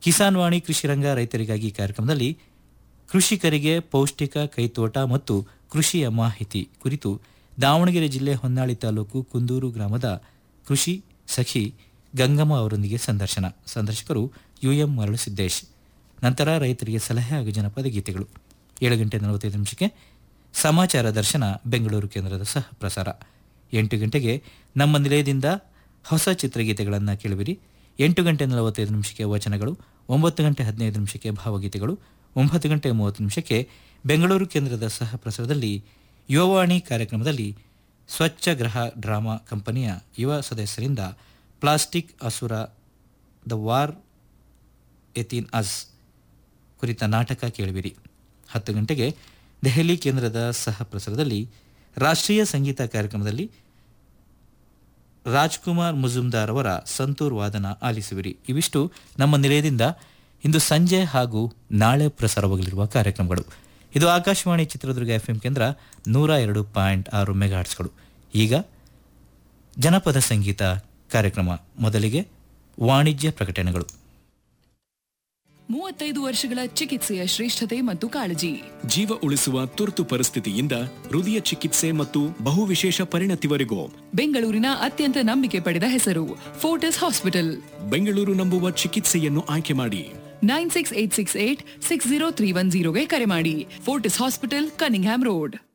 ಕಿಸಾನ್ ವಾಣಿ ಕೃಷಿ ರಂಗ ರೈತರಿಗಾಗಿ ಕಾರ್ಯಕ್ರಮದಲ್ಲಿ ಕೃಷಿಕರಿಗೆ ಪೌಷ್ಟಿಕ ಕೈತೋಟ ಮತ್ತು ಕೃಷಿಯ ಮಾಹಿತಿ ಕುರಿತು ದಾವಣಗೆರೆ ಜಿಲ್ಲೆ ಹೊನ್ನಾಳಿ ತಾಲೂಕು ಕುಂದೂರು ಗ್ರಾಮದ ಕೃಷಿ ಸಖಿ ಗಂಗಮ್ಮ ಅವರೊಂದಿಗೆ ಸಂದರ್ಶನ ಸಂದರ್ಶಕರು ಯುಎಂ ಮರಳುಸಿದ್ದೇಶ್ ನಂತರ ರೈತರಿಗೆ ಸಲಹೆ ಹಾಗೂ ಜನಪದ ಗೀತೆಗಳು ಏಳು ಗಂಟೆ ನಲವತ್ತೈದು ನಿಮಿಷಕ್ಕೆ ಸಮಾಚಾರ ದರ್ಶನ ಬೆಂಗಳೂರು ಕೇಂದ್ರದ ಸಹ ಪ್ರಸಾರ ಎಂಟು ಗಂಟೆಗೆ ನಮ್ಮ ನಿಲಯದಿಂದ ಹೊಸ ಚಿತ್ರಗೀತೆಗಳನ್ನು ಕೇಳುವಿರಿ ಎಂಟು ಗಂಟೆ ನಲವತ್ತೈದು ನಿಮಿಷಕ್ಕೆ ವಚನಗಳು ಒಂಬತ್ತು ಗಂಟೆ ಹದಿನೈದು ನಿಮಿಷಕ್ಕೆ ಭಾವಗೀತೆಗಳು ಒಂಬತ್ತು ಗಂಟೆ ಮೂವತ್ತು ನಿಮಿಷಕ್ಕೆ ಬೆಂಗಳೂರು ಕೇಂದ್ರದ ಸಹ ಪ್ರಸಾರದಲ್ಲಿ ಯುವವಾಣಿ ಕಾರ್ಯಕ್ರಮದಲ್ಲಿ ಸ್ವಚ್ಛ ಗ್ರಹ ಡ್ರಾಮಾ ಕಂಪನಿಯ ಯುವ ಸದಸ್ಯರಿಂದ ಪ್ಲಾಸ್ಟಿಕ್ ಅಸುರ ದ ವಾರ್ ಎತಿನ್ ಅಸ್ ಕುರಿತ ನಾಟಕ ಕೇಳುವಿರಿ ಹತ್ತು ಗಂಟೆಗೆ ದೆಹಲಿ ಕೇಂದ್ರದ ಸಹ ಪ್ರಸಾರದಲ್ಲಿ ರಾಷ್ಟ್ರೀಯ ಸಂಗೀತ ಕಾರ್ಯಕ್ರಮದಲ್ಲಿ ರಾಜ್ಕುಮಾರ್ ಮುಜುಮ್ದಾರ್ ಅವರ ಸಂತೂರ್ ವಾದನ ಆಲಿಸುವಿರಿ ಇವಿಷ್ಟು ನಮ್ಮ ನಿಲಯದಿಂದ ಇಂದು ಸಂಜೆ ಹಾಗೂ ನಾಳೆ ಪ್ರಸಾರವಾಗಲಿರುವ ಕಾರ್ಯಕ್ರಮಗಳು ಇದು ಆಕಾಶವಾಣಿ ಚಿತ್ರದುರ್ಗ ಎಫ್ಎಂ ಕೇಂದ್ರ ನೂರ ಎರಡು ಪಾಯಿಂಟ್ ಆರು ಮೆಗಾಹರ್ಟ್ಸ್ಗಳು ಈಗ ಜನಪದ ಸಂಗೀತ ಕಾರ್ಯಕ್ರಮ ಮೊದಲಿಗೆ ವಾಣಿಜ್ಯ ಪ್ರಕಟಣೆಗಳು ಮೂವತ್ತೈದು ವರ್ಷಗಳ ಚಿಕಿತ್ಸೆಯ ಶ್ರೇಷ್ಠತೆ ಮತ್ತು ಕಾಳಜಿ ಜೀವ ಉಳಿಸುವ ತುರ್ತು ಪರಿಸ್ಥಿತಿಯಿಂದ ಹೃದಯ ಚಿಕಿತ್ಸೆ ಮತ್ತು ಬಹುವಿಶೇಷ ಪರಿಣತಿವರೆಗೂ ಬೆಂಗಳೂರಿನ ಅತ್ಯಂತ ನಂಬಿಕೆ ಪಡೆದ ಹೆಸರು ಫೋರ್ಟಿಸ್ ಹಾಸ್ಪಿಟಲ್ ಬೆಂಗಳೂರು ನಂಬುವ ಚಿಕಿತ್ಸೆಯನ್ನು ಆಯ್ಕೆ ಮಾಡಿ nine six eight six eight six zero three one ಜೀರೋಗೆ ಕರೆ ಮಾಡಿ ಫೋರ್ಟಿಸ್ ಹಾಸ್ಪಿಟಲ್ ಕನಿಂಗ್ಹ್ಯಾಮ್ ರೋಡ್